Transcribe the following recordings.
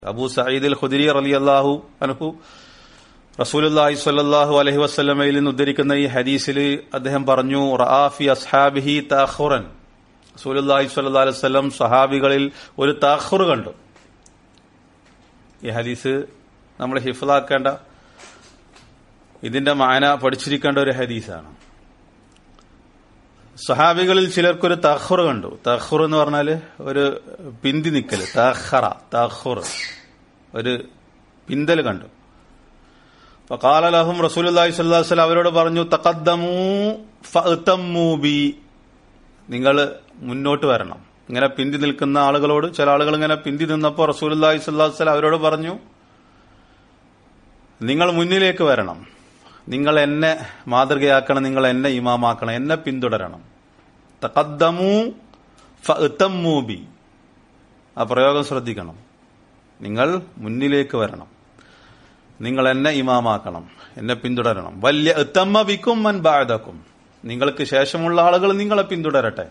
അബൂ സയ്യിദ് അൽ ഖുദരി റളിയല്ലാഹു അൻഹു റസൂലുള്ളാഹി സ്വല്ലല്ലാഹു അലൈഹി വസല്ലമയിൽ നിന്ന് ഉദ്ധരിക്കുന്ന ഈ ഹദീസിൽ അദ്ദേഹം പറഞ്ഞു റആഫി അസ്ഹാബിഹി തഅഖുറൻ റസൂലുള്ളാഹി സ്വല്ലല്ലാഹു അലൈഹി വസല്ലം സഹാബികളിൽ ഒരു തഅഖുർ കണ്ടു ഈ ഹദീസ് നമ്മൾ ഹിഫ്ലാക്കേണ്ട ഇതിന്റെ മാന പഠിച്ചിരിക്കേണ്ട ഒരു ഹദീസാണ് സഹാബികളിൽ ചിലർക്കൊരു തഹുർ കണ്ടു തഹുർ എന്ന് പറഞ്ഞാല് ഒരു പിന്തി നിക്കല് തഹറ തഹുർ ഒരു പിന്തൽ കണ്ടു അപ്പൊ കാലലഹും റസൂലി സ്വല്ലാസ്ലം അവരോട് പറഞ്ഞു തക്കദ്ദമൂ ഫി നിങ്ങൾ മുന്നോട്ട് വരണം ഇങ്ങനെ പിന്തി നിൽക്കുന്ന ആളുകളോട് ചില ആളുകൾ ഇങ്ങനെ പിന്തി നിന്നപ്പോൾ റസൂലി സ്വല്ലാസ്ലം അവരോട് പറഞ്ഞു നിങ്ങൾ മുന്നിലേക്ക് വരണം നിങ്ങൾ എന്നെ മാതൃകയാക്കണം നിങ്ങൾ എന്നെ ഇമാമാക്കണം എന്നെ പിന്തുടരണം തക്കദ്ദമൂ ഫി ആ പ്രയോഗം ശ്രദ്ധിക്കണം നിങ്ങൾ മുന്നിലേക്ക് വരണം നിങ്ങൾ എന്നെ ഇമാമാക്കണം എന്നെ പിന്തുടരണം വലിയ എത്തമ്മ വിക്കും മൻ ബാധക്കും നിങ്ങൾക്ക് ശേഷമുള്ള ആളുകൾ നിങ്ങളെ പിന്തുടരട്ടെ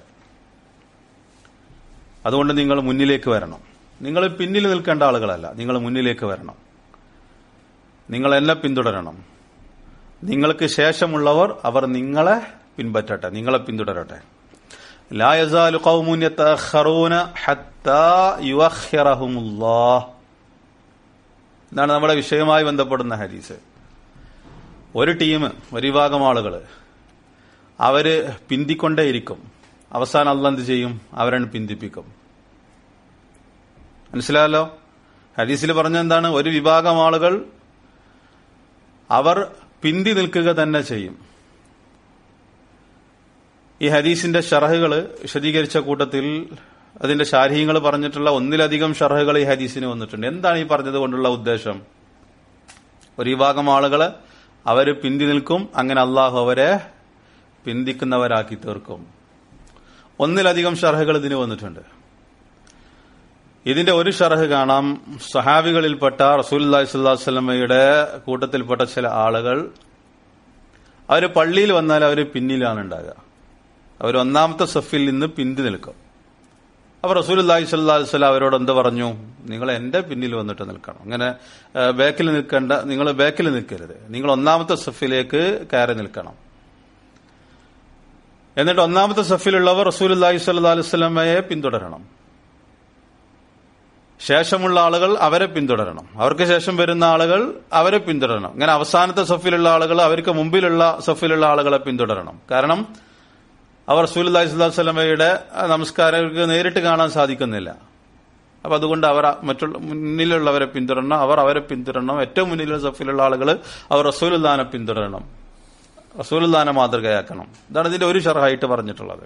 അതുകൊണ്ട് നിങ്ങൾ മുന്നിലേക്ക് വരണം നിങ്ങൾ പിന്നിൽ നിൽക്കേണ്ട ആളുകളല്ല നിങ്ങൾ മുന്നിലേക്ക് വരണം നിങ്ങൾ എന്നെ പിന്തുടരണം നിങ്ങൾക്ക് ശേഷമുള്ളവർ അവർ നിങ്ങളെ പിൻപറ്റട്ടെ നിങ്ങളെ പിന്തുടരട്ടെ ലാ യസാലു ഖൗമുൻ യതഅഖറൂന ഹത്താ യുഅഖിറഹുമുല്ലാഹ് ഇതാണ് നമ്മുടെ വിഷയവുമായി ബന്ധപ്പെടുന്ന ഹദീസ് ഒരു ടീം ഒരു വിഭാഗം ആളുകൾ അവര് പിന്തിക്കൊണ്ടേയിരിക്കും അവസാനം അല്ല എന്ത് ചെയ്യും അവരാണ് പിന്തിപ്പിക്കും മനസ്സിലായല്ലോ ഹദീസിൽ പറഞ്ഞ എന്താണ് ഒരു വിഭാഗം ആളുകൾ അവർ പിന്തി നിൽക്കുക തന്നെ ചെയ്യും ഈ ഹദീസിന്റെ ഷറഹുകൾ വിശദീകരിച്ച കൂട്ടത്തിൽ അതിന്റെ ശാരീഹ്യങ്ങൾ പറഞ്ഞിട്ടുള്ള ഒന്നിലധികം ഷറഹുകൾ ഈ ഹദീസിന് വന്നിട്ടുണ്ട് എന്താണ് ഈ പറഞ്ഞത് കൊണ്ടുള്ള ഉദ്ദേശം ഒരു വിഭാഗം ആളുകള് അവര് പിന്തി നിൽക്കും അങ്ങനെ അള്ളാഹു അവരെ പിന്തിക്കുന്നവരാക്കി തീർക്കും ഒന്നിലധികം ഷർഹകൾ ഇതിന് വന്നിട്ടുണ്ട് ഇതിന്റെ ഒരു ഷർഹ് കാണാം സഹാബികളിൽപ്പെട്ട റസൂൽ സ്വല്ലമയുടെ കൂട്ടത്തിൽപ്പെട്ട ചില ആളുകൾ അവർ പള്ളിയിൽ വന്നാൽ അവർ പിന്നിലാണ് ഉണ്ടാകുക അവർ ഒന്നാമത്തെ സഫിൽ നിന്ന് പിന്തി നിൽക്കും അപ്പൊ റസൂൽ അള്ളാഹി സ്വല്ലാസ്വല്ല അവരോട് എന്ത് പറഞ്ഞു നിങ്ങൾ എന്റെ പിന്നിൽ വന്നിട്ട് നിൽക്കണം അങ്ങനെ ബാക്കിൽ നിൽക്കേണ്ട നിങ്ങൾ ബാക്കിൽ നിൽക്കരുത് നിങ്ങൾ ഒന്നാമത്തെ സഫിലേക്ക് കയറി നിൽക്കണം എന്നിട്ട് ഒന്നാമത്തെ സഫിലുള്ളവർ റസൂൽ അള്ളാഹി സ്വല്ലാ അലുവലമയെ പിന്തുടരണം ശേഷമുള്ള ആളുകൾ അവരെ പിന്തുടരണം അവർക്ക് ശേഷം വരുന്ന ആളുകൾ അവരെ പിന്തുടരണം ഇങ്ങനെ അവസാനത്തെ സഫിലുള്ള ആളുകൾ അവർക്ക് മുമ്പിലുള്ള സഫിലുള്ള ആളുകളെ പിന്തുടരണം കാരണം അവർ റസൂൽ സ്വലമയുടെ നമസ്കാരങ്ങൾക്ക് നേരിട്ട് കാണാൻ സാധിക്കുന്നില്ല അപ്പൊ അതുകൊണ്ട് അവർ മറ്റുള്ള മുന്നിലുള്ളവരെ പിന്തുടരണം അവർ അവരെ പിന്തുടരണം ഏറ്റവും മുന്നിലുള്ള സഫിലുള്ള ആളുകൾ അവർ റസൂലുല്ലാനെ പിന്തുടരണം റസൂലുല്ലാനെ മാതൃകയാക്കണം ഇതാണ് ഇതിന്റെ ഒരു ഷർഹായിട്ട് പറഞ്ഞിട്ടുള്ളത്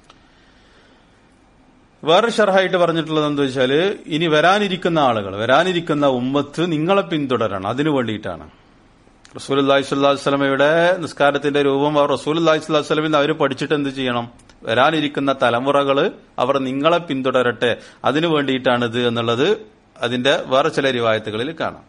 വേറൊരു ഷർഹായിട്ട് പറഞ്ഞിട്ടുള്ളത് എന്താ വെച്ചാൽ ഇനി വരാനിരിക്കുന്ന ആളുകൾ വരാനിരിക്കുന്ന ഉമ്മത്ത് നിങ്ങളെ പിന്തുടരണം അതിനു വേണ്ടിയിട്ടാണ് റസൂൽ അള്ളാഹി സ്വല്ലാസ്ലമയുടെ നിസ്കാരത്തിന്റെ രൂപം അവർ റസൂൽ അള്ളാഹി സ്വലാസ്ലമിൽ അവർ പഠിച്ചിട്ട് എന്ത് ചെയ്യണം വരാനിരിക്കുന്ന തലമുറകൾ അവർ നിങ്ങളെ പിന്തുടരട്ടെ അതിനു വേണ്ടിയിട്ടാണ് ഇത് എന്നുള്ളത് അതിന്റെ വേറെ ചില റിവായത്തുകളിൽ കാണാം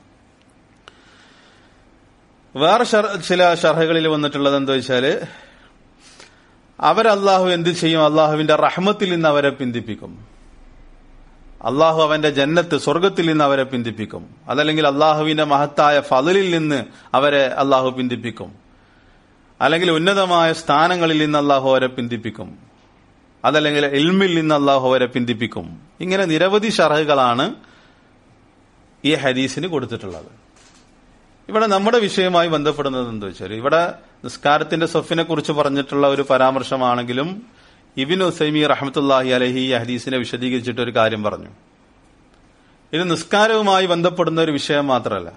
വേറെ ചില ഷർഹകളിൽ വന്നിട്ടുള്ളത് എന്താ വെച്ചാല് അവരല്ലാഹു എന്ത് ചെയ്യും അള്ളാഹുവിന്റെ റഹ്മത്തിൽ നിന്ന് അവരെ പിന്തിപ്പിക്കും അള്ളാഹു അവന്റെ ജന്നത്ത് സ്വർഗത്തിൽ നിന്ന് അവരെ പിന്തിപ്പിക്കും അതല്ലെങ്കിൽ അള്ളാഹുവിന്റെ മഹത്തായ ഫതലിൽ നിന്ന് അവരെ അള്ളാഹു പിന്തിപ്പിക്കും അല്ലെങ്കിൽ ഉന്നതമായ സ്ഥാനങ്ങളിൽ നിന്ന് അള്ളാഹു അവരെ പിന്തിപ്പിക്കും അതല്ലെങ്കിൽ ഇൽമിൽ നിന്ന് അള്ളാഹു അവരെ പിന്തിപ്പിക്കും ഇങ്ങനെ നിരവധി ഷർഹുകളാണ് ഈ ഹദീസിന് കൊടുത്തിട്ടുള്ളത് ഇവിടെ നമ്മുടെ വിഷയവുമായി ബന്ധപ്പെടുന്നത് എന്താ വെച്ചാൽ ഇവിടെ നിസ്കാരത്തിന്റെ സൊഫിനെ കുറിച്ച് പറഞ്ഞിട്ടുള്ള ഒരു പരാമർശമാണെങ്കിലും ഇബിൻ ഉസൈമി റഹമത്തുല്ലാഹി അലഹി ഈ ഹദീസിനെ വിശദീകരിച്ചിട്ട് ഒരു കാര്യം പറഞ്ഞു ഇത് നിസ്കാരവുമായി ബന്ധപ്പെടുന്ന ഒരു വിഷയം മാത്രമല്ല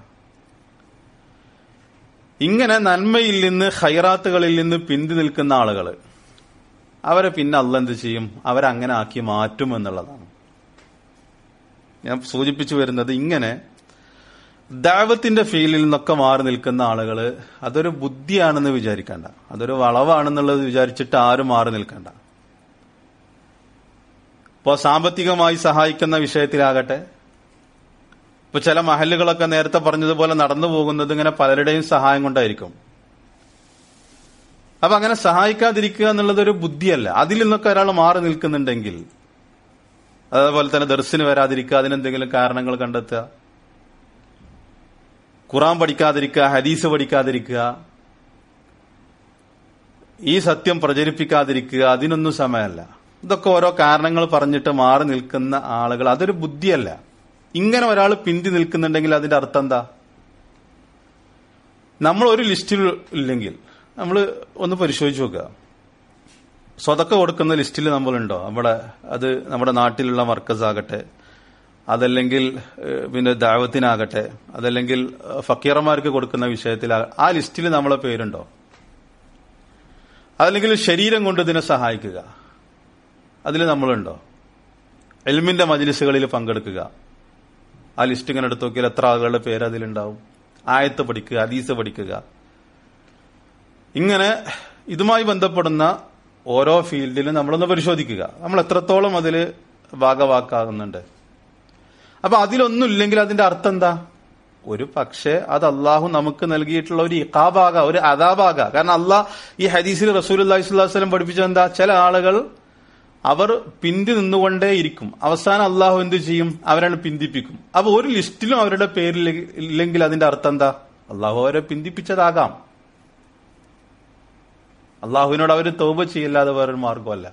ഇങ്ങനെ നന്മയിൽ നിന്ന് ഹൈറാത്തുകളിൽ നിന്ന് പിന്തി നിൽക്കുന്ന ആളുകൾ അവരെ പിന്നെ അല്ല എന്ത് ചെയ്യും അവരങ്ങനെ ആക്കി മാറ്റും എന്നുള്ളതാണ് ഞാൻ സൂചിപ്പിച്ചു വരുന്നത് ഇങ്ങനെ ദാവത്തിന്റെ ഫീലിൽ നിന്നൊക്കെ മാറി നിൽക്കുന്ന ആളുകൾ അതൊരു ബുദ്ധിയാണെന്ന് വിചാരിക്കണ്ട അതൊരു വളവാണെന്നുള്ളത് വിചാരിച്ചിട്ട് ആരും മാറി നിൽക്കണ്ട ഇപ്പോൾ സാമ്പത്തികമായി സഹായിക്കുന്ന വിഷയത്തിലാകട്ടെ ഇപ്പൊ ചില മഹലുകളൊക്കെ നേരത്തെ പറഞ്ഞതുപോലെ നടന്നു പോകുന്നത് ഇങ്ങനെ പലരുടെയും സഹായം കൊണ്ടായിരിക്കും അപ്പൊ അങ്ങനെ സഹായിക്കാതിരിക്കുക എന്നുള്ളത് ഒരു ബുദ്ധിയല്ല അതിൽ നിന്നൊക്കെ ഒരാൾ മാറി നിൽക്കുന്നുണ്ടെങ്കിൽ അതേപോലെ തന്നെ ദർശന് വരാതിരിക്കുക അതിനെന്തെങ്കിലും കാരണങ്ങൾ കണ്ടെത്തുക ഖുറാൻ പഠിക്കാതിരിക്കുക ഹദീസ് പഠിക്കാതിരിക്കുക ഈ സത്യം പ്രചരിപ്പിക്കാതിരിക്കുക അതിനൊന്നും സമയമല്ല ഇതൊക്കെ ഓരോ കാരണങ്ങൾ പറഞ്ഞിട്ട് മാറി നിൽക്കുന്ന ആളുകൾ അതൊരു ബുദ്ധിയല്ല ഇങ്ങനെ ഒരാൾ പിന്തി നിൽക്കുന്നുണ്ടെങ്കിൽ അതിന്റെ അർത്ഥം എന്താ നമ്മൾ ഒരു ലിസ്റ്റിൽ ഇല്ലെങ്കിൽ നമ്മൾ ഒന്ന് പരിശോധിച്ച് നോക്കുക സ്വതക്ക കൊടുക്കുന്ന ലിസ്റ്റിൽ നമ്മളുണ്ടോ നമ്മുടെ അത് നമ്മുടെ നാട്ടിലുള്ള മർക്കസ് ആകട്ടെ അതല്ലെങ്കിൽ ഏഹ്, പിന്നെ ദാവത്തിനാകട്ടെ അതല്ലെങ്കിൽ ഏഹ്, ഫക്കീറന്മാർക്ക് കൊടുക്കുന്ന വിഷയത്തിൽ ആ ലിസ്റ്റിൽ നമ്മളെ പേരുണ്ടോ അതല്ലെങ്കിൽ ശരീരം കൊണ്ട് ഇതിനെ സഹായിക്കുക അതിൽ നമ്മളുണ്ടോ എൽമിന്റെ മജ്ലിസുകളിൽ പങ്കെടുക്കുക ആ ലിസ്റ്റ് ഇങ്ങനെ എടുത്ത് നോക്കിയാൽ എത്ര ആളുകളുടെ പേര് അതിലുണ്ടാവും ആയത്ത് പഠിക്കുക ഹദീസ് പഠിക്കുക ഇങ്ങനെ ഇതുമായി ബന്ധപ്പെടുന്ന ഓരോ ഫീൽഡിലും നമ്മളൊന്ന് പരിശോധിക്കുക നമ്മൾ എത്രത്തോളം അതിൽ ഭാഗവാക്കാകുന്നുണ്ട് അപ്പൊ അതിലൊന്നും ഇല്ലെങ്കിൽ അതിന്റെ അർത്ഥം എന്താ ഒരു പക്ഷേ അത് അള്ളാഹു നമുക്ക് നൽകിയിട്ടുള്ള ഒരു ഇഖാബാക ഒരു അതാബാക കാരണം അള്ളാഹ് ഈ ഹദീസിൽ റസൂൽ അള്ളാഹി സ്വല്ലം പഠിപ്പിച്ചത് എന്താ ചില ആളുകൾ അവർ പിന്തി നിന്നുകൊണ്ടേയിരിക്കും അവസാനം അള്ളാഹു എന്ത് ചെയ്യും അവരാണ് പിന്തിപ്പിക്കും അപ്പൊ ഒരു ലിസ്റ്റിലും അവരുടെ പേരിൽ ഇല്ലെങ്കിൽ അതിന്റെ അർത്ഥം എന്താ അള്ളാഹു അവരെ പിന്തിപ്പിച്ചതാകാം അള്ളാഹുവിനോട് അവർ തോപ ചെയ്യല്ലാതെ വേറൊരു മാർഗമല്ല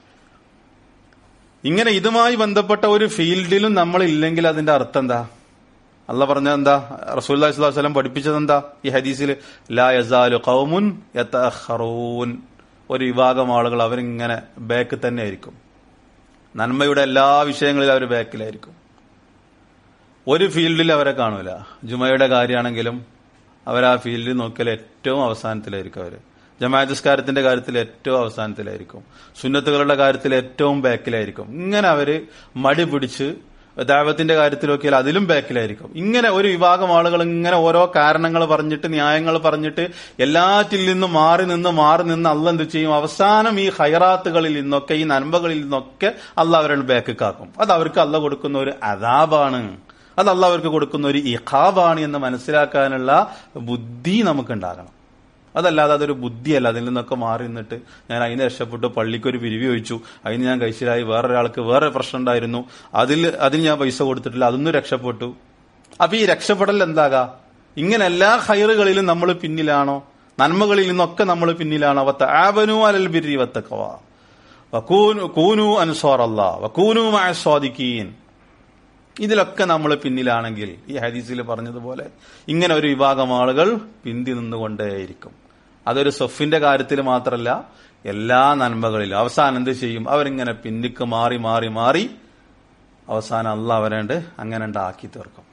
ഇങ്ങനെ ഇതുമായി ബന്ധപ്പെട്ട ഒരു ഫീൽഡിലും നമ്മൾ ഇല്ലെങ്കിൽ അതിന്റെ അർത്ഥം എന്താ അല്ല പറഞ്ഞ എന്താ റസൂല്ലി സ്വലം പഠിപ്പിച്ചത് എന്താ ഈ ഹദീസിൽ ലാ യസാലു ഖൗമുൻ യതഅഖറൂൻ ഒരു വിഭാഗം ആളുകൾ അവരിങ്ങനെ ബാക്ക് തന്നെ ആയിരിക്കും നന്മയുടെ എല്ലാ വിഷയങ്ങളിലും അവർ ബാക്കിലായിരിക്കും ഒരു ഫീൽഡിൽ അവരെ കാണൂല ജുമയുടെ കാര്യമാണെങ്കിലും അവർ ആ ഫീൽഡിൽ നോക്കിയാൽ ഏറ്റവും അവസാനത്തിലായിരിക്കും അവർ ജമാഅത്തസ്കാരത്തിന്റെ കാര്യത്തിൽ ഏറ്റവും അവസാനത്തിലായിരിക്കും സുന്നത്തുകളുടെ കാര്യത്തിൽ ഏറ്റവും ബാക്കിലായിരിക്കും ഇങ്ങനെ അവര് മടി പിടിച്ച് ദൈവത്തിന്റെ കാര്യത്തിൽ നോക്കിയാൽ അതിലും ബാക്കിലായിരിക്കും ഇങ്ങനെ ഒരു വിഭാഗം ആളുകൾ ഇങ്ങനെ ഓരോ കാരണങ്ങൾ പറഞ്ഞിട്ട് ന്യായങ്ങൾ പറഞ്ഞിട്ട് എല്ലാറ്റിൽ നിന്നും മാറി നിന്ന് മാറി നിന്ന് അല്ല എന്ത് ചെയ്യും അവസാനം ഈ ഹൈറാത്തുകളിൽ നിന്നൊക്കെ ഈ നന്മകളിൽ നിന്നൊക്കെ അല്ല അവരുടെ ബാക്ക് കാക്കും അത് അവർക്ക് അല്ല കൊടുക്കുന്ന ഒരു അതാബാണ് അത് അല്ല അവർക്ക് കൊടുക്കുന്ന ഒരു ഇഖാബാണ് എന്ന് മനസ്സിലാക്കാനുള്ള ബുദ്ധി നമുക്കുണ്ടാകണം അതല്ലാതെ അതൊരു ബുദ്ധിയല്ല അതിൽ നിന്നൊക്കെ മാറി നിന്നിട്ട് ഞാൻ അതിന് രക്ഷപ്പെട്ടു പള്ളിക്കൊരു പിരിവി ഒഴിച്ചു അതിന് ഞാൻ കഴിച്ചിലായി വേറൊരാൾക്ക് വേറെ പ്രശ്നം ഉണ്ടായിരുന്നു അതിൽ അതിന് ഞാൻ പൈസ കൊടുത്തിട്ടില്ല അതൊന്നും രക്ഷപ്പെട്ടു അപ്പൊ ഈ രക്ഷപ്പെടൽ എന്താകാ ഇങ്ങനെ എല്ലാ ഹൈറുകളിലും നമ്മൾ പിന്നിലാണോ നന്മകളിൽ നിന്നൊക്കെ നമ്മൾ പിന്നിലാണോ വത്ത ആവനു അലൽ ബിരി വത്തക്കവ കൂനു അൻസോർ അല്ലാ വക്കൂനു സ്വാദിക്കീൻ ഇതിലൊക്കെ നമ്മൾ പിന്നിലാണെങ്കിൽ ഈ ഹദീസിൽ പറഞ്ഞതുപോലെ ഇങ്ങനെ ഒരു വിഭാഗം ആളുകൾ പിന്തി നിന്നുകൊണ്ടേയിരിക്കും അതൊരു സൊഫിന്റെ കാര്യത്തിൽ മാത്രമല്ല എല്ലാ നന്മകളിലും അവസാനം എന്ത് ചെയ്യും അവരിങ്ങനെ പിന്നിക്ക് മാറി മാറി മാറി അവസാനം അല്ല അവരണ്ട് അങ്ങനെ ആക്കി തീർക്കും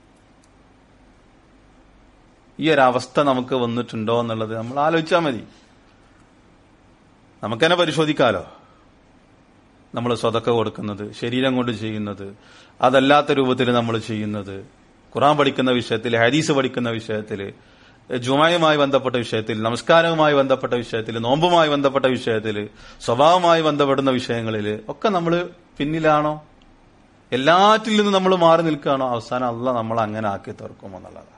ഈ ഒരു അവസ്ഥ നമുക്ക് വന്നിട്ടുണ്ടോ എന്നുള്ളത് നമ്മൾ ആലോചിച്ചാൽ മതി നമുക്കെന്നെ പരിശോധിക്കാലോ നമ്മൾ സ്വതക്ക കൊടുക്കുന്നത് ശരീരം കൊണ്ട് ചെയ്യുന്നത് അതല്ലാത്ത രൂപത്തിൽ നമ്മൾ ചെയ്യുന്നത് ഖുറാൻ പഠിക്കുന്ന വിഷയത്തിൽ ഹദീസ് പഠിക്കുന്ന വിഷയത്തിൽ ജുമായുമായി ബന്ധപ്പെട്ട വിഷയത്തിൽ നമസ്കാരവുമായി ബന്ധപ്പെട്ട വിഷയത്തിൽ നോമ്പുമായി ബന്ധപ്പെട്ട വിഷയത്തിൽ സ്വഭാവമായി ബന്ധപ്പെടുന്ന വിഷയങ്ങളിൽ ഒക്കെ നമ്മൾ പിന്നിലാണോ എല്ലാറ്റിൽ നിന്നും നമ്മൾ മാറി നിൽക്കുകയാണോ അവസാനം അല്ല നമ്മൾ അങ്ങനെ ആക്കി തീർക്കും എന്നുള്ളതാണ്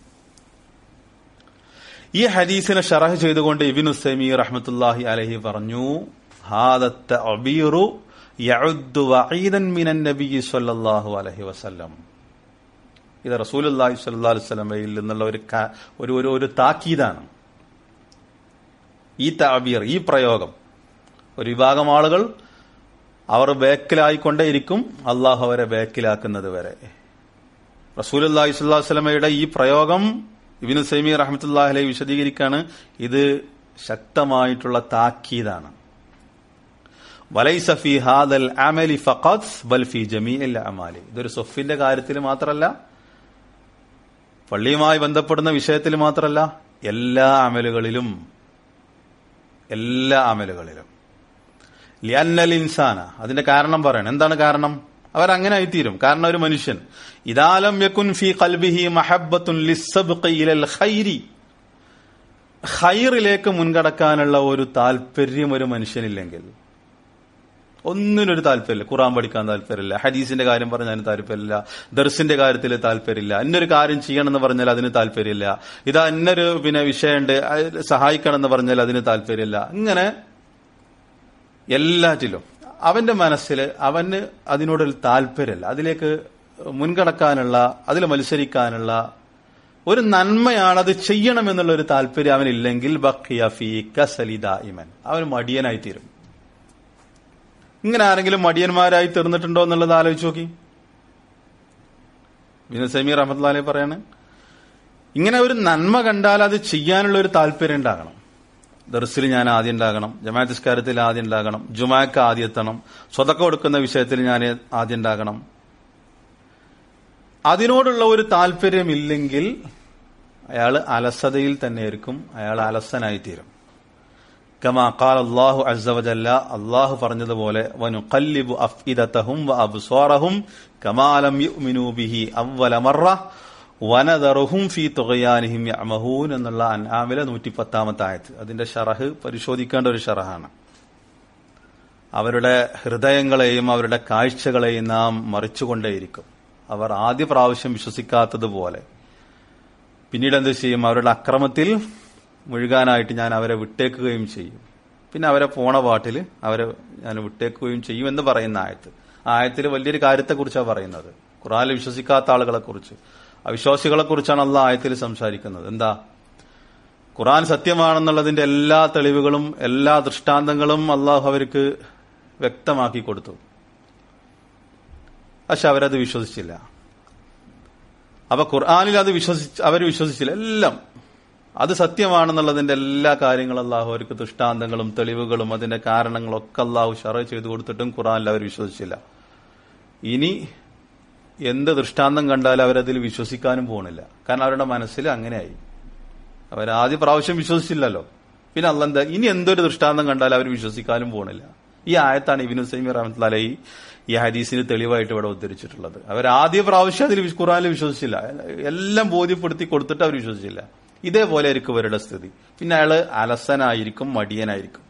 ഈ ഹദീസിനെ ഷറഹ് ചെയ്തുകൊണ്ട് ഇബിനു സമി റഹ്മത്തുല്ലാഹി അലഹി പറഞ്ഞു ഹാദത്ത അബീറു യഉദ്ദു വഈദൻ മിനൻ നബിയ്യി സ്വല്ലല്ലാഹു അലൈഹി വസല്ലം ഇത് റസൂലുള്ളാഹി സ്വല്ലല്ലാഹു അലൈഹി വസല്ലമയിൽ നിന്നുള്ള ഒരു ക- ഒരു ഒരു ഒരു താക്കീതാണ് ഈ താബീർ ഈ പ്രയോഗം ഒരു വിഭാഗം ആളുകൾ അവർ ബേക്കിലായിക്കൊണ്ടേയിരിക്കും അള്ളാഹു അവരെ ബേക്കിലാക്കുന്നത് വരെ റസൂലുള്ളാഹി സ്വല്ലല്ലാഹു അലൈഹി വസല്ലമയുടെ ഈ പ്രയോഗം ഇബ്നു സൈമി റഹ്മത്തുള്ളാഹി അലൈഹി വിശദീകരിക്കാണ് ഇത് ശക്തമായിട്ടുള്ള താക്കീതാണ് വലൈസ ഫി ഹാദൽ അമലി ഫഖത്ത് ബൽ ഫി ജമീഇൽ അമാലി ഇതൊരു സൊഫിന്റെ കാര്യത്തിൽ മാത്രമല്ല പള്ളിയുമായി ബന്ധപ്പെടുന്ന വിഷയത്തിൽ മാത്രമല്ല എല്ലാ അമലുകളിലും എല്ലാ അമലുകളിലും ലിയന്നൽ ഇൻസാന അതിന്റെ കാരണം പറയണം എന്താണ് കാരണം അവരങ്ങനെ ആയിത്തീരും കാരണം ഒരു മനുഷ്യൻ ഇദാലം യകുൻ ഫി ഖൽബിഹി മഹബ്ബത്തുൻ ലിസ്സബ്ഖി ഇലൽ ഖൈരി ഖൈറിലേക്ക് മുൻകടക്കാനുള്ള ഒരു താല്പര്യം ഒരു മനുഷ്യനില്ലെങ്കിൽ ഒന്നിനൊരു താല്പര്യമില്ല ഖുറാൻ പഠിക്കാൻ താല്പര്യമില്ല ഹദീസിന്റെ കാര്യം പറഞ്ഞാൽ താല്പര്യമില്ല ദർസിന്റെ കാര്യത്തിൽ താല്പര്യമില്ല ഇന്നൊരു കാര്യം ചെയ്യണമെന്ന് പറഞ്ഞാൽ അതിന് താല്പര്യമില്ല ഇതാ ഇന്നൊരു പിന്നെ വിഷയമുണ്ട് അത് സഹായിക്കണം എന്ന് പറഞ്ഞാൽ അതിന് താല്പര്യമില്ല ഇങ്ങനെ എല്ലാറ്റിലും അവന്റെ മനസ്സിൽ അവന് അതിനോടൊരു താല്പര്യമില്ല അതിലേക്ക് മുൻകടക്കാനുള്ള അതിൽ മത്സരിക്കാനുള്ള ഒരു നന്മയാണ് അത് ചെയ്യണമെന്നുള്ള ഒരു താല്പര്യം അവനില്ലെങ്കിൽ ബഖിയ ഫീക സലിദായിമൻ അവൻ മടിയനായി തീരും ഇങ്ങനെ ആരെങ്കിലും മടിയന്മാരായി തീർന്നിട്ടുണ്ടോ എന്നുള്ളത് ആലോചിച്ച് നോക്കി ബിനു സമീർ അഹമ്മദ് പറയാണ് ഇങ്ങനെ ഒരു നന്മ കണ്ടാൽ അത് ചെയ്യാനുള്ള ഒരു താല്പര്യം ഉണ്ടാകണം ദർസിൽ ഞാൻ ആദ്യം ഉണ്ടാകണം ജമാഅത്ത് നിസ്കാരത്തിൽ ആദ്യം ഉണ്ടാകണം ജുമാക്ക് ആദ്യം എത്തണം സ്വതക്ക കൊടുക്കുന്ന വിഷയത്തിൽ ഞാൻ ആദ്യം ഉണ്ടാകണം അതിനോടുള്ള ഒരു താല്പര്യമില്ലെങ്കിൽ അയാൾ അലസതയിൽ തന്നെയായിരിക്കും അയാൾ അലസനായി തീരും കമാ ഖാൽ അല്ലാഹു അസ്സ വജല്ല അല്ലാഹു പറഞ്ഞതുപോലെ വനുഖല്ലിബു അഫ്ഇദതഹും വഅബ്സാറഹും കമാ ലം യുഅ്മിനൂ ബിഹി അവ്വല മറ വനദറുഹും ഫീ തുഗയാനിഹിം യഅമഹൂൻ എന്നുള്ള അൻആമിലെ 110ാമത്തെ ആയത്ത് അതിന്റെ ഷറഹ് പരിശോധിക്കേണ്ട ഒരു ഷറഹാണ് അവരുടെ ഹൃദയങ്ങളെയും അവരുടെ കാഴ്ചകളെയും നാം മറിച്ചുകൊണ്ടേയിരിക്കും അവർ ആദ്യ പ്രാവശ്യം വിശ്വസിക്കാത്തതുപോലെ പിന്നീട് എന്ത് ചെയ്യും അവരുടെ അക്രമത്തിൽ മുഴുകാനായിട്ട് ഞാൻ അവരെ വിട്ടേക്കുകയും ചെയ്യും പിന്നെ അവരെ പോണ പാട്ടിൽ അവരെ ഞാൻ വിട്ടേക്കുകയും ചെയ്യും എന്ന് പറയുന്ന ആയത്ത് ആയത്തിൽ വലിയൊരു കാര്യത്തെക്കുറിച്ചാണ് പറയുന്നത് ഖുറാനിൽ വിശ്വസിക്കാത്ത ആളുകളെ കുറിച്ച് അവിശ്വാസികളെ കുറിച്ചാണ് അല്ല ആയത്തിൽ സംസാരിക്കുന്നത് എന്താ ഖുറാൻ സത്യമാണെന്നുള്ളതിന്റെ എല്ലാ തെളിവുകളും എല്ലാ ദൃഷ്ടാന്തങ്ങളും അള്ളാഹു അവർക്ക് വ്യക്തമാക്കി കൊടുത്തു പക്ഷെ അവരത് വിശ്വസിച്ചില്ല അപ്പൊ ഖുർആാനിൽ അത് വിശ്വസിച്ച് അവർ വിശ്വസിച്ചില്ല എല്ലാം അത് സത്യമാണെന്നുള്ളതിന്റെ എല്ലാ കാര്യങ്ങളും അള്ളാഹു അവർക്ക് ദൃഷ്ടാന്തങ്ങളും തെളിവുകളും അതിന്റെ കാരണങ്ങളൊക്കെ അള്ളാഹു ഷറ ചെയ്തു കൊടുത്തിട്ടും ഖുർആാനിൽ അവർ വിശ്വസിച്ചില്ല ഇനി എന്ത് ദൃഷ്ടാന്തം കണ്ടാലും അവരതിൽ വിശ്വസിക്കാനും പോണില്ല കാരണം അവരുടെ മനസ്സിൽ അങ്ങനെയായി അവർ ആദ്യ പ്രാവശ്യം വിശ്വസിച്ചില്ലല്ലോ പിന്നെ അല്ലെന്താ ഇനി എന്തൊരു ദൃഷ്ടാന്തം കണ്ടാലും അവർ വിശ്വസിക്കാനും പോണില്ല ഈ ആയത്താണ് ഇബിനു സൈമി റഹ്മത്തുള്ളി ഈ ഹദീസിന് തെളിവായിട്ട് ഇവിടെ ഉദ്ധരിച്ചിട്ടുള്ളത് അവർ ആദ്യ പ്രാവശ്യം അതിൽ ഖുറാനിൽ വിശ്വസിച്ചില്ല എല്ലാം ബോധ്യപ്പെടുത്തി കൊടുത്തിട്ട് അവർ വിശ്വസിച്ചില്ല ഇതേപോലെ ആയിരിക്കും ഇവരുടെ സ്ഥിതി പിന്നെ അയാള് അലസനായിരിക്കും മടിയനായിരിക്കും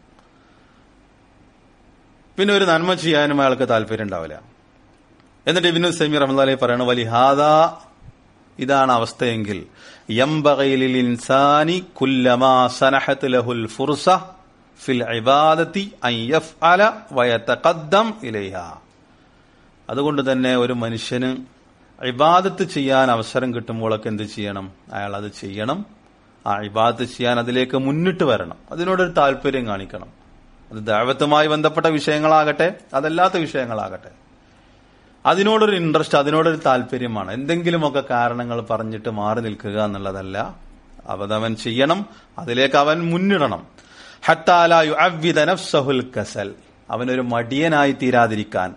പിന്നെ ഒരു നന്മ ചെയ്യാനും അയാൾക്ക് താല്പര്യം ഉണ്ടാവില്ല എന്നിട്ട് ഇബിനു സൈമി റഹ്മത്തുള്ളി പറയണ വലിഹാദ ഇതാണ് അവസ്ഥയെങ്കിൽ യംബഗൈലിൽ ഇൻസാനി കുല്ലമാ സനഹത്ത് ലഹുൽ ഫുർസ ഫിൽ ഇബാദത്തി അൻ യഫ്അല വയതഖദ്ദം ഇലൈഹ അതുകൊണ്ട് തന്നെ ഒരു മനുഷ്യന് ഇബാദത്ത് ചെയ്യാൻ അവസരം കിട്ടുമ്പോഴൊക്കെ എന്ത് ചെയ്യണം അയാൾ അത് ചെയ്യണം ആ ഇബാദത്ത് ചെയ്യാൻ അതിലേക്ക് മുന്നിട്ട് വരണം അതിനോടൊരു താല്പര്യം കാണിക്കണം അത് ദൈവത്തുമായി ബന്ധപ്പെട്ട വിഷയങ്ങളാകട്ടെ അതല്ലാത്ത വിഷയങ്ങളാകട്ടെ അതിനോടൊരു ഇൻട്രസ്റ്റ് അതിനോടൊരു താല്പര്യമാണ് എന്തെങ്കിലുമൊക്കെ കാരണങ്ങൾ പറഞ്ഞിട്ട് മാറി നിൽക്കുക എന്നുള്ളതല്ല അവതവൻ ചെയ്യണം അതിലേക്ക് അവൻ മുന്നിടണം ഹത്താലായു അവ്വിദ നഫ്സഹുൽ കസൽ അവനൊരു മടിയനായി തീരാതിരിക്കാൻ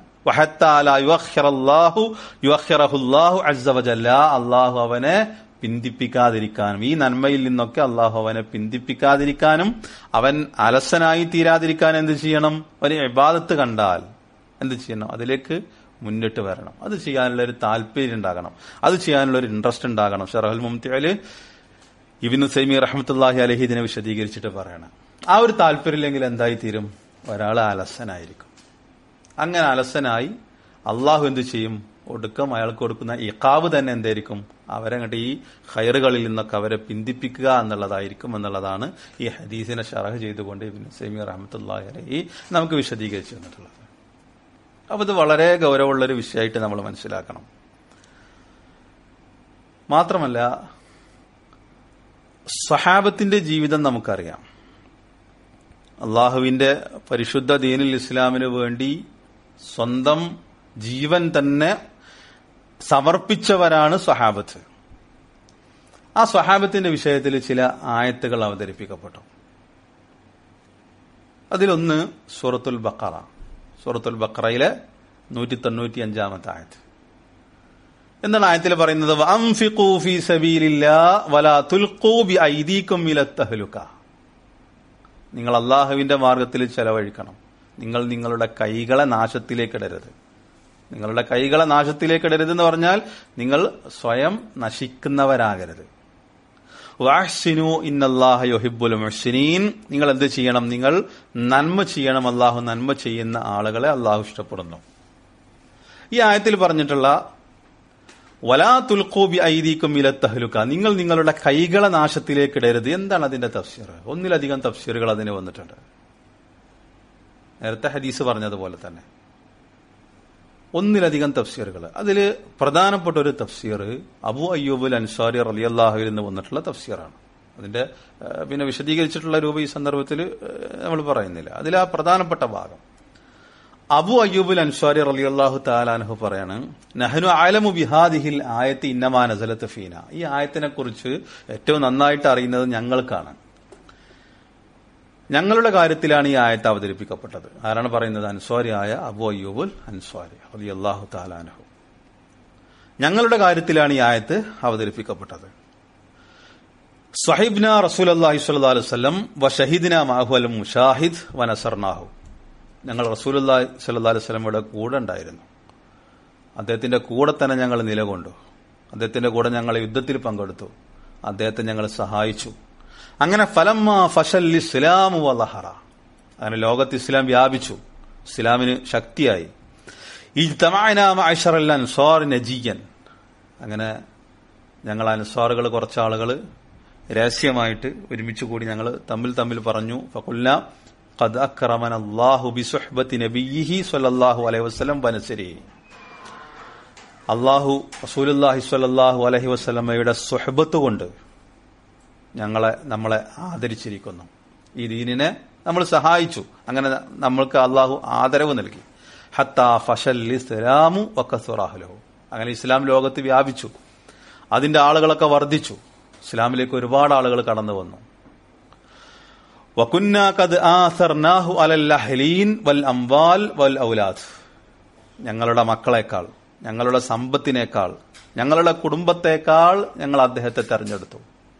അള്ളാഹു അവനെ പിന്തിപ്പിക്കാതിരിക്കാനും ഈ നന്മയിൽ നിന്നൊക്കെ അള്ളാഹു അവനെ പിന്തിപ്പിക്കാതിരിക്കാനും അവൻ അലസനായി തീരാതിരിക്കാൻ എന്ത് ചെയ്യണം ഒരു ഇബാദത്ത് കണ്ടാൽ എന്ത് ചെയ്യണം അതിലേക്ക് മുന്നിട്ട് വരണം അത് ചെയ്യാനുള്ള ഒരു താല്പര്യം ഉണ്ടാകണം അത് ചെയ്യാനുള്ള ഒരു ഇൻട്രസ്റ്റ് ഉണ്ടാകണം ഷറഹുൽ മുംതിഅല് ഇബിനു സൈമി റഹ്മത്തുല്ലാഹി അലഹി ഇതിനെ വിശദീകരിച്ചിട്ട് പറയണം ആ ഒരു താല്പര്യമില്ലെങ്കിൽ എന്തായി തീരും ഒരാൾ അലസനായിരിക്കും അങ്ങനെ അലസനായി അള്ളാഹു എന്ത് ചെയ്യും ഒടുക്കം അയാൾക്ക് കൊടുക്കുന്ന ഇക്കാവ് തന്നെ എന്തായിരിക്കും അവരങ്ങട്ട് ഈ ഹയറുകളിൽ നിന്നൊക്കെ അവരെ പിന്തിപ്പിക്കുക എന്നുള്ളതായിരിക്കും എന്നുള്ളതാണ് ഈ ഹദീസിനെ ഷറഹ് ചെയ്തുകൊണ്ട് ഇബിൻ സൈമി റഹമത്തുല്ലാഹി അലഹി നമുക്ക് വിശദീകരിച്ചു തന്നിട്ടുള്ളത് അപ്പൊ ഇത് വളരെ ഗൗരവമുള്ളൊരു വിഷയമായിട്ട് നമ്മൾ മനസ്സിലാക്കണം മാത്രമല്ല സഹാബത്തിന്റെ ജീവിതം നമുക്കറിയാം അള്ളാഹുവിന്റെ പരിശുദ്ധ ദീനുൽ ഇസ്ലാമിന് വേണ്ടി സ്വന്തം ജീവൻ തന്നെ സമർപ്പിച്ചവരാണ് സ്വഹാബത്ത് ആ സ്വഹാബത്തിന്റെ വിഷയത്തിൽ ചില ആയത്തുകൾ അവതരിപ്പിക്കപ്പെട്ടു അതിലൊന്ന് സൂറത്തുൽ ബക്കറ സൂറത്തുൽ ബക്കറയിലെ നൂറ്റി തൊണ്ണൂറ്റി അഞ്ചാമത്തെ ആയത്ത് എന്താണ് ആയത്തിൽ പറയുന്നത് വഅൻഫിഖൂ ഫീ സബീലില്ലാ വലാ തുൽഖൂ ബിഐദീകും ഇല തഹ്ലുക നിങ്ങൾ അള്ളാഹുവിന്റെ മാർഗത്തിൽ ചെലവഴിക്കണം നിങ്ങൾ നിങ്ങളുടെ കൈകളെ നാശത്തിലേക്ക് ഇടരുത് നിങ്ങളുടെ കൈകളെ നാശത്തിലേക്ക് ഇടരുത് എന്ന് പറഞ്ഞാൽ നിങ്ങൾ സ്വയം നശിക്കുന്നവരാകരുത് വാഹ്സിനു ഇന്നല്ലാഹ യൊഹിബുൽ മുഹ്സിനീൻ നിങ്ങൾ എന്ത് ചെയ്യണം നിങ്ങൾ നന്മ ചെയ്യണം അള്ളാഹു നന്മ ചെയ്യുന്ന ആളുകളെ അള്ളാഹു ഇഷ്ടപ്പെടുന്നു ഈ ആയത്തിൽ പറഞ്ഞിട്ടുള്ള വലാ തുൽക്കോബി ഐദീക്കും ഇല തഹ്ലുക്ക നിങ്ങൾ നിങ്ങളുടെ കൈകളെ നാശത്തിലേക്ക് ഇടരുത് എന്താണ് അതിന്റെ തഫ്സീർ ഒന്നിലധികം തഫ്സീറുകൾ അതിന് വന്നിട്ടുണ്ട് നേരത്തെ ഹദീസ് പറഞ്ഞതുപോലെ തന്നെ ഒന്നിലധികം തഫ്സീറുകൾ അതിൽ പ്രധാനപ്പെട്ട ഒരു തഫ്സീർ അബു അയ്യൂബുൽ അൻസാരി റലിയല്ലാഹുവിൽ നിന്ന് വന്നിട്ടുള്ള തഫ്സീറാണ് അതിന്റെ ഏഹ്, പിന്നെ വിശദീകരിച്ചിട്ടുള്ള രൂപ ഈ സന്ദർഭത്തിൽ നമ്മൾ പറയുന്നില്ല അതിൽ ആ പ്രധാനപ്പെട്ട ഭാഗം അബു അയ്യൂബുൽ അൻസാരി റലിയല്ലാഹു താലാൻഹു പറയാണ് നഹനു ആലമു ബിഹാദിഹിൽ ആയത്ത് ഇന്നമാ നസലത്ത് ഫീന ഈ ആയത്തിനെ കുറിച്ച് ഏറ്റവും നന്നായിട്ട് അറിയുന്നത് ഞങ്ങൾക്കാണ് ഞങ്ങളുടെ കാര്യത്തിലാണ് ഈ ആയത്ത് അവതരിപ്പിക്കപ്പെട്ടത് ആരാണ് പറയുന്നത് അൻസ്വാരിയായ അബു അയ്യൂബുൽ അൻസ്വാരി അലി അള്ളാഹു താലാനഹു ഞങ്ങളുടെ കാര്യത്തിലാണ് ഈ ആയത്ത് അവതരിപ്പിക്കപ്പെട്ടത് സഹിബ്ന റസൂൽ അള്ളാഹി സ്വല്ലാ വല്ലം വ ഷഹീദിന മാഹു അൽ മുഷാഹിദ് വ നസർനാഹു ഞങ്ങൾ റസൂൽ അള്ളാഹി സ്വല്ലാ വല്ലമയുടെ കൂടെ ഉണ്ടായിരുന്നു അദ്ദേഹത്തിന്റെ കൂടെ തന്നെ ഞങ്ങൾ നിലകൊണ്ടു അദ്ദേഹത്തിന്റെ കൂടെ ഞങ്ങൾ യുദ്ധത്തിൽ പങ്കെടുത്തു അദ്ദേഹത്തെ ഞങ്ങൾ സഹായിച്ചു അങ്ങനെ ഫലമ്മ ഫഷൽ ഇസ്ലാമു വലഹറ അങ്ങനെ ലോകത്ത് ഇസ്ലാം വ്യാപിച്ചു ഇസ്ലാമിന് ശക്തിയായി ഇജ്തമാഅൽ അൻസാർ നജിയൻ അങ്ങനെ ഞങ്ങൾ അൻസാറുകൾ കുറച്ച് ആളുകൾ രഹസ്യമായിട്ട് ഒരുമിച്ച് കൂടി ഞങ്ങൾ തമ്മിൽ തമ്മിൽ പറഞ്ഞു ഫകുല്ല ഖദ് അക്രമന അല്ലാഹു ബിസുഹ്ബത്തി നബിയിഹി സ്വല്ലല്ലാഹു അലൈഹി വസല്ലം വനസരിഹി അള്ളാഹു റസൂലുല്ലാഹി സ്വല്ലല്ലാഹു അലൈഹി വസല്ലമയുടെ സുഹബത്ത് കൊണ്ട് ഞങ്ങളെ നമ്മളെ ആദരിച്ചിരിക്കുന്നു ഈ ദീനിനെ നമ്മൾ സഹായിച്ചു അങ്ങനെ നമ്മൾക്ക് അള്ളാഹു ആദരവ് നൽകി ഹത്താ ഫഷൽ ഇസ്ലാമു വക്കസുറാഹുലഹു അങ്ങനെ ഇസ്ലാം ലോകത്ത് വ്യാപിച്ചു അതിന്റെ ആളുകളൊക്കെ വർദ്ധിച്ചു ഇസ്ലാമിലേക്ക് ഒരുപാട് ആളുകൾ കടന്നു വന്നു വകുന്ന കത് ആസർനാഹു അലൽ അഹ്ലീൻ വൽ അംവാൽ വൽ ഔലാദ് ഞങ്ങളുടെ മക്കളെക്കാൾ ഞങ്ങളുടെ സമ്പത്തിനേക്കാൾ ഞങ്ങളുടെ കുടുംബത്തെക്കാൾ ഞങ്ങൾ അദ്ദേഹത്തെ തെരഞ്ഞെടുത്തു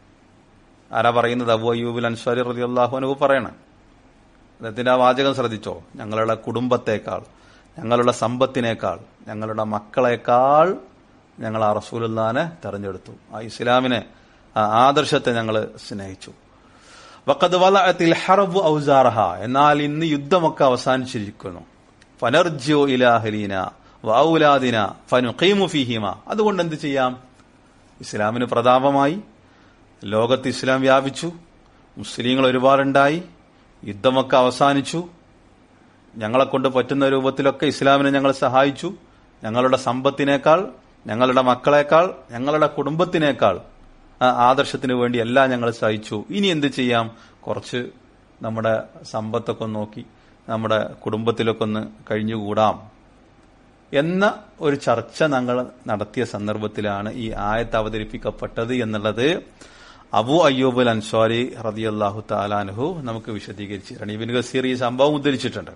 ആരാ പറയുന്നത് അബു അയ്യൂബുൽ അൻസാരി റതി അള്ളാഹു അനുഭവ് പറയണം അദ്ദേഹത്തിന്റെ ആ വാചകം ശ്രദ്ധിച്ചോ ഞങ്ങളുടെ കുടുംബത്തെക്കാൾ ഞങ്ങളുടെ സമ്പത്തിനേക്കാൾ ഞങ്ങളുടെ മക്കളെക്കാൾ ഞങ്ങൾ ആ റസൂലുല്ലാനെ തെരഞ്ഞെടുത്തു ആ ഇസ്ലാമിനെ ആ ആദർശത്തെ ഞങ്ങൾ സ്നേഹിച്ചു വക്കത് വലത്തിൽ ഹറബു ഔസാറഹ എന്നാൽ ഇന്ന് യുദ്ധമൊക്കെ അവസാനിച്ചിരിക്കുന്നു ഫനർജോ ഇലാഹലീന വൗലാദിന ഫനുഖീമു ഫിഹിമ അതുകൊണ്ട് എന്ത് ചെയ്യാം ഇസ്ലാമിന് പ്രതാപമായി ലോകത്ത് ഇസ്ലാം വ്യാപിച്ചു മുസ്ലിങ്ങൾ ഒരുപാടുണ്ടായി യുദ്ധമൊക്കെ അവസാനിച്ചു ഞങ്ങളെ കൊണ്ട് പറ്റുന്ന രൂപത്തിലൊക്കെ ഇസ്ലാമിനെ ഞങ്ങൾ സഹായിച്ചു ഞങ്ങളുടെ സമ്പത്തിനേക്കാൾ ഞങ്ങളുടെ മക്കളെക്കാൾ ഞങ്ങളുടെ കുടുംബത്തിനേക്കാൾ ആ ആദർശത്തിന് വേണ്ടി എല്ലാം ഞങ്ങൾ സഹിച്ചു ഇനി എന്ത് ചെയ്യാം കുറച്ച് നമ്മുടെ സമ്പത്തൊക്കെ ഒന്ന് നോക്കി നമ്മുടെ കുടുംബത്തിലൊക്കെ ഒന്ന് കഴിഞ്ഞുകൂടാം എന്ന ഒരു ചർച്ച ഞങ്ങൾ നടത്തിയ സന്ദർഭത്തിലാണ് ഈ ആയത്ത് അവതരിപ്പിക്കപ്പെട്ടത് എന്നുള്ളത് അബു അയ്യൂബുൽ അൻസ്വാരി റതിയല്ലാഹു താലാൻഹു നമുക്ക് വിശദീകരിച്ചിട്ടുണ്ട് ഇബിൻ ഗസീർ ഈ സംഭവം ഉദ്ധരിച്ചിട്ടുണ്ട്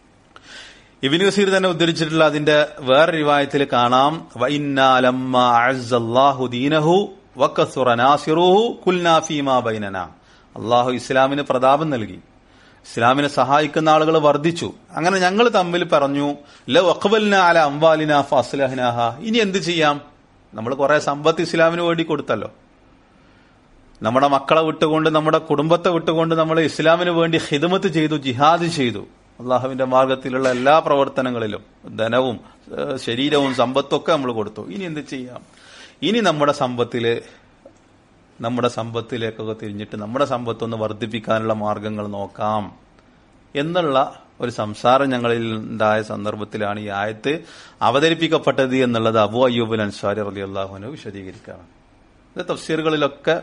ഇബിൻ ഗസീർ തന്നെ ഉദ്ധരിച്ചിട്ടുള്ള അതിന്റെ വേറെ റിവായത്തിൽ കാണാം വൈന്നാലമ്മ അഅസ്സല്ലാഹു ദീനഹു വക്കസുറ നാസിറുഹു കുൽനാ ഫീമാ ബൈനന അള്ളാഹു ഇസ്ലാമിന് പ്രതാപം നൽകി ഇസ്ലാമിനെ സഹായിക്കുന്ന ആളുകൾ വർദ്ധിച്ചു അങ്ങനെ ഞങ്ങൾ തമ്മിൽ പറഞ്ഞു ലവ് അക്ബലിന അല അംവാലിന ഫസ്ലഹ്നാഹ ഇനി എന്ത് ചെയ്യാം നമ്മൾ കുറെ സമ്പത്ത് ഇസ്ലാമിന് വേണ്ടി കൊടുത്തല്ലോ നമ്മുടെ മക്കളെ വിട്ടുകൊണ്ട് നമ്മുടെ കുടുംബത്തെ വിട്ടുകൊണ്ട് നമ്മൾ ഇസ്ലാമിന് വേണ്ടി ഹിദമത്ത് ചെയ്തു ജിഹാദ് ചെയ്തു അള്ളാഹുവിന്റെ മാർഗത്തിലുള്ള എല്ലാ പ്രവർത്തനങ്ങളിലും ധനവും ഏഹ് ശരീരവും സമ്പത്തും ഒക്കെ നമ്മൾ കൊടുത്തു ഇനി എന്ത് ചെയ്യാം ഇനി നമ്മുടെ സമ്പത്തില് നമ്മുടെ സമ്പത്തിലേക്കൊക്കെ തിരിഞ്ഞിട്ട് നമ്മുടെ സമ്പത്തൊന്ന് വർദ്ധിപ്പിക്കാനുള്ള മാർഗങ്ങൾ നോക്കാം എന്നുള്ള ഒരു സംസാരം ഞങ്ങളിൽ ഉണ്ടായ സന്ദർഭത്തിലാണ് ഈ ആയത്ത് അവതരിപ്പിക്കപ്പെട്ടത് എന്നുള്ളത് അബു അയ്യൂബുൽ അൻസാരി റലി അള്ളാഹുവിന് വിശദീകരിക്കുകയാണ് ഇത് തഫ്സീറുകളിലൊക്കെ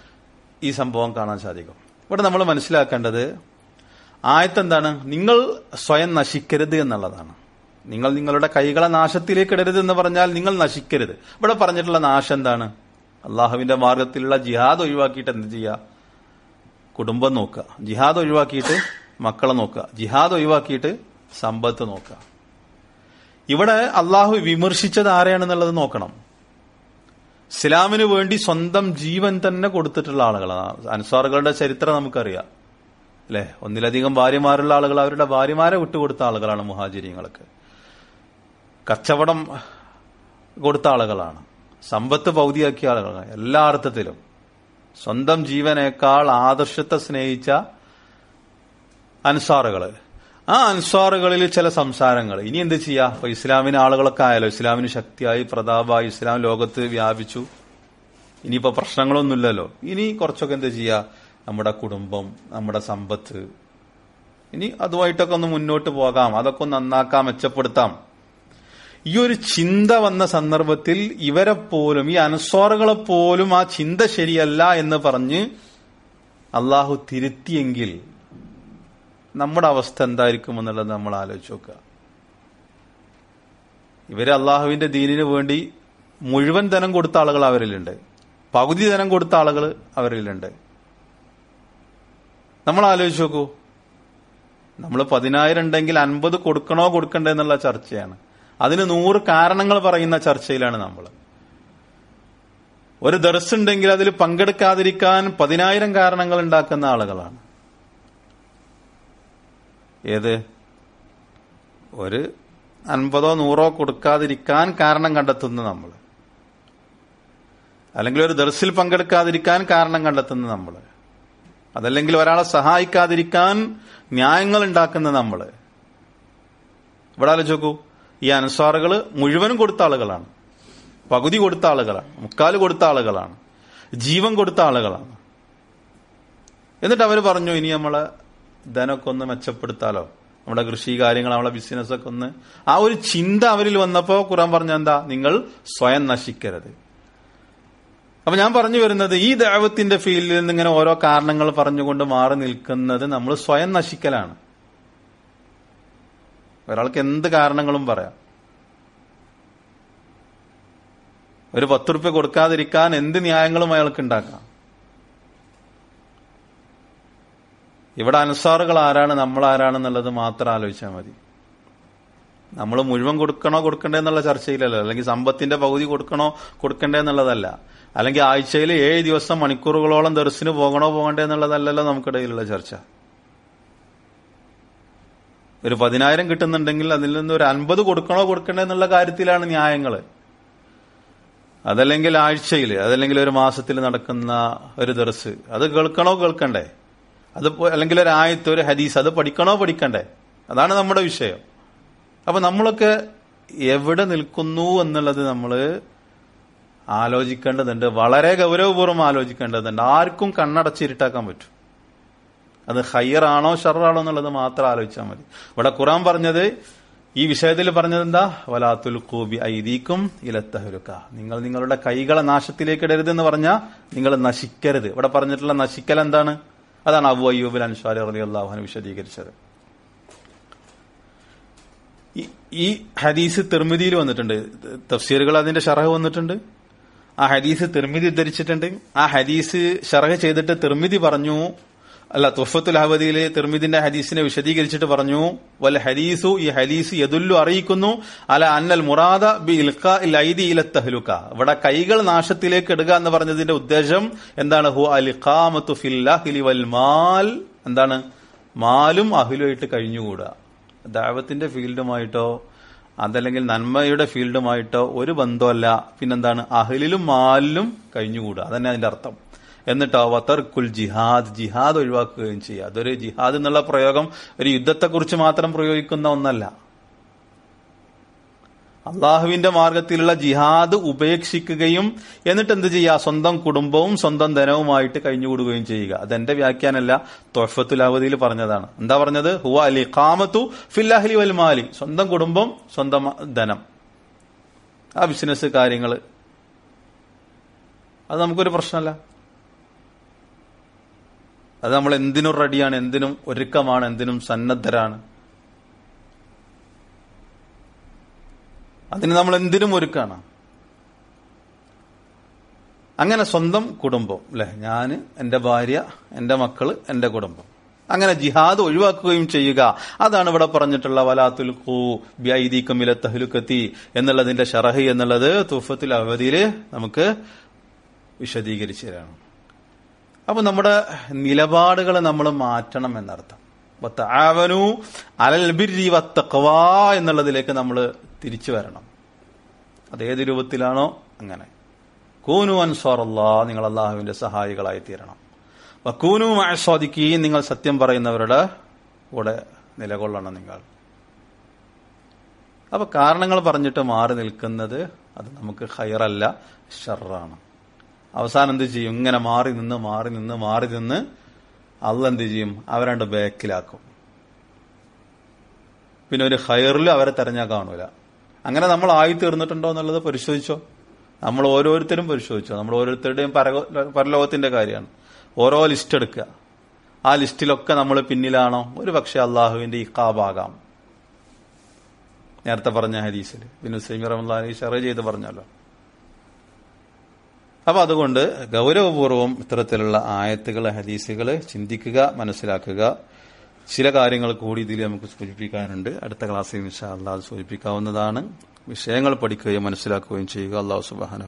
ഈ സംഭവം കാണാൻ സാധിക്കും ഇവിടെ നമ്മൾ മനസ്സിലാക്കേണ്ടത് ആയത്ത് എന്താണ് നിങ്ങൾ സ്വയം നശിക്കരുത് എന്നുള്ളതാണ് നിങ്ങൾ നിങ്ങളുടെ കൈകളെ നാശത്തിലേക്ക് ഇടരുത് എന്ന് പറഞ്ഞാൽ നിങ്ങൾ നശിക്കരുത് ഇവിടെ പറഞ്ഞിട്ടുള്ള നാശം എന്താണ് അള്ളാഹുവിന്റെ മാർഗത്തിലുള്ള ജിഹാദ് ഒഴിവാക്കിയിട്ട് എന്ത് ചെയ്യുക കുടുംബം നോക്കുക ജിഹാദ് ഒഴിവാക്കിയിട്ട് മക്കളെ നോക്കുക ജിഹാദ് ഒഴിവാക്കിയിട്ട് സമ്പത്ത് നോക്കുക ഇവിടെ അള്ളാഹു വിമർശിച്ചത് ആരെയാണെന്നുള്ളത് നോക്കണം ഇസ്ലാമിന് വേണ്ടി സ്വന്തം ജീവൻ തന്നെ കൊടുത്തിട്ടുള്ള ആളുകളാണ് അൻസാറുകളുടെ ചരിത്രം നമുക്കറിയാം അല്ലെ ഒന്നിലധികം ഭാര്യമാരുള്ള ആളുകൾ അവരുടെ ഭാര്യമാരെ വിട്ടുകൊടുത്ത ആളുകളാണ് മുഹാജിരിങ്ങൾക്ക് കച്ചവടം കൊടുത്ത ആളുകളാണ് സമ്പത്ത് പൗതിയാക്കിയ ആളുകളാണ് എല്ലാ അർത്ഥത്തിലും സ്വന്തം ജീവനേക്കാൾ ആദർശത്തെ സ്നേഹിച്ച അൻസാറുകൾ ആ അൻസാറുകളിൽ ചില സംസാരങ്ങൾ ഇനി എന്ത് ചെയ്യാ ഇപ്പൊ ഇസ്ലാമിന് ആളുകളൊക്കെ ആയാലോ ഇസ്ലാമിന് ശക്തിയായി പ്രതാപമായി ഇസ്ലാം ലോകത്ത് വ്യാപിച്ചു ഇനിയിപ്പോ പ്രശ്നങ്ങളൊന്നുമില്ലല്ലോ ഇനി കുറച്ചൊക്കെ എന്ത് ചെയ്യാ നമ്മുടെ കുടുംബം നമ്മുടെ സമ്പത്ത് ഇനി അതുമായിട്ടൊക്കെ ഒന്ന് മുന്നോട്ട് പോകാം അതൊക്കെ ഒന്ന് നന്നാക്കാം മെച്ചപ്പെടുത്താം ഈ ഒരു ചിന്ത വന്ന സന്ദർഭത്തിൽ ഇവരെ പോലും ഈ അൻസ്വാറുകളെ പോലും ആ ചിന്ത ശരിയല്ല എന്ന് പറഞ്ഞ് അള്ളാഹു തിരുത്തിയെങ്കിൽ നമ്മുടെ അവസ്ഥ എന്തായിരിക്കും എന്നുള്ളത് നമ്മൾ ആലോചിച്ച് നോക്കുക ഇവര് അള്ളാഹുവിന്റെ ദീനിന് വേണ്ടി മുഴുവൻ ധനം കൊടുത്ത ആളുകൾ അവരിലുണ്ട് പകുതി ധനം കൊടുത്ത ആളുകൾ അവരിലുണ്ട് നമ്മൾ ആലോചിച്ച് നോക്കൂ നമ്മൾ പതിനായിരം ഉണ്ടെങ്കിൽ അൻപത് കൊടുക്കണോ കൊടുക്കണ്ടേ എന്നുള്ള ചർച്ചയാണ് അതിന് നൂറ് കാരണങ്ങൾ പറയുന്ന ചർച്ചയിലാണ് നമ്മൾ ഒരു ദർസ് ഉണ്ടെങ്കിൽ അതിൽ പങ്കെടുക്കാതിരിക്കാൻ പതിനായിരം കാരണങ്ങൾ ഉണ്ടാക്കുന്ന ആളുകളാണ് ഏത് ഒരു അൻപതോ നൂറോ കൊടുക്കാതിരിക്കാൻ കാരണം കണ്ടെത്തുന്ന നമ്മൾ അല്ലെങ്കിൽ ഒരു ദർസിൽ പങ്കെടുക്കാതിരിക്കാൻ കാരണം കണ്ടെത്തുന്ന നമ്മൾ അതല്ലെങ്കിൽ ഒരാളെ സഹായിക്കാതിരിക്കാൻ ന്യായങ്ങൾ ഉണ്ടാക്കുന്ന നമ്മൾ ഇവിടെ ആലോചിച്ച് നോക്കൂ ഈ അൻസാറുകൾ മുഴുവനും കൊടുത്ത ആളുകളാണ് പകുതി കൊടുത്ത ആളുകളാണ് മുക്കാല് കൊടുത്ത ആളുകളാണ് ജീവൻ കൊടുത്ത ആളുകളാണ് എന്നിട്ട് അവർ പറഞ്ഞു ഇനി നമ്മളെ ധനമൊക്കെ ഒന്ന് മെച്ചപ്പെടുത്താലോ നമ്മുടെ കൃഷി കാര്യങ്ങൾ നമ്മളെ ബിസിനസ് ഒക്കെ ഒന്ന് ആ ഒരു ചിന്ത അവരിൽ വന്നപ്പോ ഖുറാൻ പറഞ്ഞ എന്താ നിങ്ങൾ സ്വയം നശിക്കരുത് അപ്പൊ ഞാൻ പറഞ്ഞു വരുന്നത് ഈ ദൈവത്തിന്റെ ഫീൽഡിൽ നിന്ന് ഇങ്ങനെ ഓരോ കാരണങ്ങൾ പറഞ്ഞുകൊണ്ട് മാറി നിൽക്കുന്നത് നമ്മൾ സ്വയം നശിക്കലാണ് ഒരാൾക്ക് എന്ത് കാരണങ്ങളും പറയാം ഒരു പത്ത് റുപ്യ കൊടുക്കാതിരിക്കാൻ എന്ത് ന്യായങ്ങളും അയാൾക്ക് ഉണ്ടാക്കാം ഇവിടെ അൻസാറുകൾ ആരാണ് നമ്മൾ ആരാണെന്നുള്ളത് മാത്രം ആലോചിച്ചാൽ മതി നമ്മൾ മുഴുവൻ കൊടുക്കണോ കൊടുക്കണ്ടേ എന്നുള്ള ചർച്ചയിലല്ല അല്ലെങ്കിൽ സമ്പത്തിന്റെ പകുതി കൊടുക്കണോ കൊടുക്കണ്ടേ എന്നുള്ളതല്ല അല്ലെങ്കിൽ ആഴ്ചയിൽ ഏഴ് ദിവസം മണിക്കൂറുകളോളം ദർശന് പോകണോ പോകണ്ടേ എന്നുള്ളതല്ലല്ലോ നമുക്കിടയിലുള്ള ചർച്ച ഒരു പതിനായിരം കിട്ടുന്നുണ്ടെങ്കിൽ അതിൽ നിന്ന് ഒരു അൻപത് കൊടുക്കണോ കൊടുക്കണ്ടേ എന്നുള്ള കാര്യത്തിലാണ് ന്യായങ്ങൾ അതല്ലെങ്കിൽ ആഴ്ചയിൽ അതല്ലെങ്കിൽ ഒരു മാസത്തിൽ നടക്കുന്ന ഒരു ദർസ് അത് കേൾക്കണോ കേൾക്കണ്ടേ അത് അല്ലെങ്കിൽ ഒരു ആയത്ത് ഒരു ഹദീസ് അത് പഠിക്കണോ പഠിക്കണ്ടേ അതാണ് നമ്മുടെ വിഷയം അപ്പൊ നമ്മളൊക്കെ എവിടെ നിൽക്കുന്നു എന്നുള്ളത് നമ്മൾ ആലോചിക്കേണ്ടതുണ്ട് വളരെ ഗൗരവപൂർവ്വം ആലോചിക്കേണ്ടതുണ്ട് ആർക്കും കണ്ണടച്ചിരുട്ടാക്കാൻ പറ്റും അത് ഹയ്യറാണോ ഷറാണോ എന്നുള്ളത് മാത്രം ആലോചിച്ചാൽ മതി ഇവിടെ ഖുറാൻ പറഞ്ഞത് ഈ വിഷയത്തിൽ പറഞ്ഞത് എന്താ വലാത്തുൽ കൂബി ഐദീക്കും ഇലത്തഹരുക്ക നിങ്ങൾ നിങ്ങളുടെ കൈകളെ നാശത്തിലേക്ക് ഇടരുത് എന്ന് പറഞ്ഞാൽ നിങ്ങൾ നശിക്കരുത് ഇവിടെ പറഞ്ഞിട്ടുള്ള നശിക്കൽ എന്താണ് അതാണ് അബു അയ്യൂബിൽ അൻഷാരി അലി അള്ളാഹുന് വിശദീകരിച്ചത് ഈ ഹദീസ് തിർമിതിയിൽ വന്നിട്ടുണ്ട് തഫ്സീറുകൾ അതിന്റെ ഷറഹ് വന്നിട്ടുണ്ട് ആ ഹദീസ് തിർമിതി ഉദ്ധരിച്ചിട്ടുണ്ട് ആ ഹദീസ് ഷറഹ് ചെയ്തിട്ട് തിർമിതി പറഞ്ഞു അല്ല തുഫത്തുൽ ഹവദിയിലെ തിർമിദിന്റെ ഹദീസിനെ വിശദീകരിച്ചിട്ട് പറഞ്ഞു വൽ ഹദീസു ഈ ഹദീസ് യദുല്ലു അറിയിക്കുന്നു അല അന്നൽ മുറാദ ബി ഇൽഖ ലൈദി ഇല തഹ്ലുക ഇവിടെ കൈകൾ നാശത്തിലേക്ക് ഇടുക എന്ന് പറഞ്ഞതിന്റെ ഉദ്ദേശം എന്താണ് ഹു അലിഖാമത്തു ഫില്ലി വൽ മാൽ എന്താണ് മാലും അഹിലുമായിട്ട് കഴിഞ്ഞുകൂടുക ദാവത്തിന്റെ ഫീൽഡുമായിട്ടോ അതല്ലെങ്കിൽ നന്മയുടെ ഫീൽഡുമായിട്ടോ ഒരു ബന്ധമല്ല പിന്നെന്താണ് അഹിലിലും മാലിലും കഴിഞ്ഞുകൂടുക അതന്നെ അതിന്റെ അർത്ഥം എന്നിട്ടോ വതർക്കുൽ ജിഹാദ് ജിഹാദ് ഒഴിവാക്കുകയും ചെയ്യുക അതൊരു ജിഹാദ് എന്നുള്ള പ്രയോഗം ഒരു യുദ്ധത്തെക്കുറിച്ച് മാത്രം പ്രയോഗിക്കുന്ന ഒന്നല്ല അള്ളാഹുവിന്റെ മാർഗത്തിലുള്ള ജിഹാദ് ഉപേക്ഷിക്കുകയും എന്നിട്ട് എന്ത് ചെയ്യുക സ്വന്തം കുടുംബവും സ്വന്തം ധനവുമായിട്ട് കഴിഞ്ഞുകൂടുകയും ചെയ്യുക അതെന്റെ വ്യാഖ്യാനല്ല തൊഫത്തുൽ അവധിയിൽ പറഞ്ഞതാണ് എന്താ പറഞ്ഞത് ഹുവ അലി ഖാമത്തു ഫില്ലാഹലി വൽമാലി സ്വന്തം കുടുംബം സ്വന്തം ധനം ആ ബിസിനസ് കാര്യങ്ങൾ അത് നമുക്കൊരു പ്രശ്നമല്ല അത് നമ്മൾ എന്തിനും റെഡിയാണ് എന്തിനും ഒരുക്കമാണ് എന്തിനും സന്നദ്ധരാണ് അതിന് നമ്മൾ എന്തിനും ഒരുക്കാണ് അങ്ങനെ സ്വന്തം കുടുംബം അല്ലെ ഞാൻ എന്റെ ഭാര്യ എന്റെ മക്കള് എന്റെ കുടുംബം അങ്ങനെ ജിഹാദ് ഒഴിവാക്കുകയും ചെയ്യുക അതാണ് ഇവിടെ പറഞ്ഞിട്ടുള്ള വലാത്തുൽ ഖൂ ബ്യൈദീക്കമില തഹ്ലുക്കത്തി എന്നുള്ളതിന്റെ ഷറഹ് എന്നുള്ളത് തുഫത്തുൽ അവധിയില് നമുക്ക് വിശദീകരിച്ചു തരാണ് അപ്പൊ നമ്മുടെ നിലപാടുകൾ നമ്മൾ മാറ്റണം എന്നർത്ഥം ആവനു അലൽ ബിരി വത്തഖ്വാ എന്നുള്ളതിലേക്ക് നമ്മൾ തിരിച്ചു വരണം അത് ഏത് രൂപത്തിലാണോ അങ്ങനെ കൂനു അൻസാറല്ലാ നിങ്ങൾ അള്ളാഹുവിന്റെ സഹായികളായി തീരണം വക്കൂനു മാസ്വാദിക്കി നിങ്ങൾ സത്യം പറയുന്നവരുടെ കൂടെ നിലകൊള്ളണം നിങ്ങൾ അപ്പൊ കാരണങ്ങൾ പറഞ്ഞിട്ട് മാറി നിൽക്കുന്നത് അത് നമുക്ക് ഹയറല്ല ഷറാണ് അവസാനം എന്ത് ചെയ്യും ഇങ്ങനെ മാറി നിന്ന് മാറി നിന്ന് മാറി നിന്ന് അള്ള എന്ത് ചെയ്യും അവരണ്ട് ബാക്കിലാക്കും പിന്നെ ഒരു ഹയറിലും അവരെ തെരഞ്ഞാൽ കാണൂല അങ്ങനെ നമ്മൾ ആയി തീർന്നിട്ടുണ്ടോ എന്നുള്ളത് പരിശോധിച്ചോ നമ്മൾ ഓരോരുത്തരും പരിശോധിച്ചോ നമ്മൾ ഓരോരുത്തരുടെയും പരഗ- പരലോകത്തിന്റെ കാര്യമാണ് ഓരോ ലിസ്റ്റ് എടുക്കുക ആ ലിസ്റ്റിലൊക്കെ നമ്മൾ പിന്നിലാണോ ഒരു പക്ഷെ അള്ളാഹുവിന്റെ ഇക്കാബാകാം നേരത്തെ പറഞ്ഞ ഹദീസിൽ ബിനു സൈമി റഹ്ലാനി ഷെറ ചെയ്ത് പറഞ്ഞല്ലോ അപ്പൊ അതുകൊണ്ട് ഗൗരവപൂർവം ഇത്തരത്തിലുള്ള ആയത്തുകൾ ഹദീസുകൾ ചിന്തിക്കുക മനസ്സിലാക്കുക ചില കാര്യങ്ങൾ കൂടി ഇതിൽ നമുക്ക് സൂചിപ്പിക്കാനുണ്ട് അടുത്ത ക്ലാസ്സിൽ ഇൻഷാ അള്ളാഹ് അത് സൂചിപ്പിക്കാവുന്നതാണ് വിഷയങ്ങൾ പഠിക്കുകയും മനസ്സിലാക്കുകയും ചെയ്യുക അള്ളാഹു സുബാന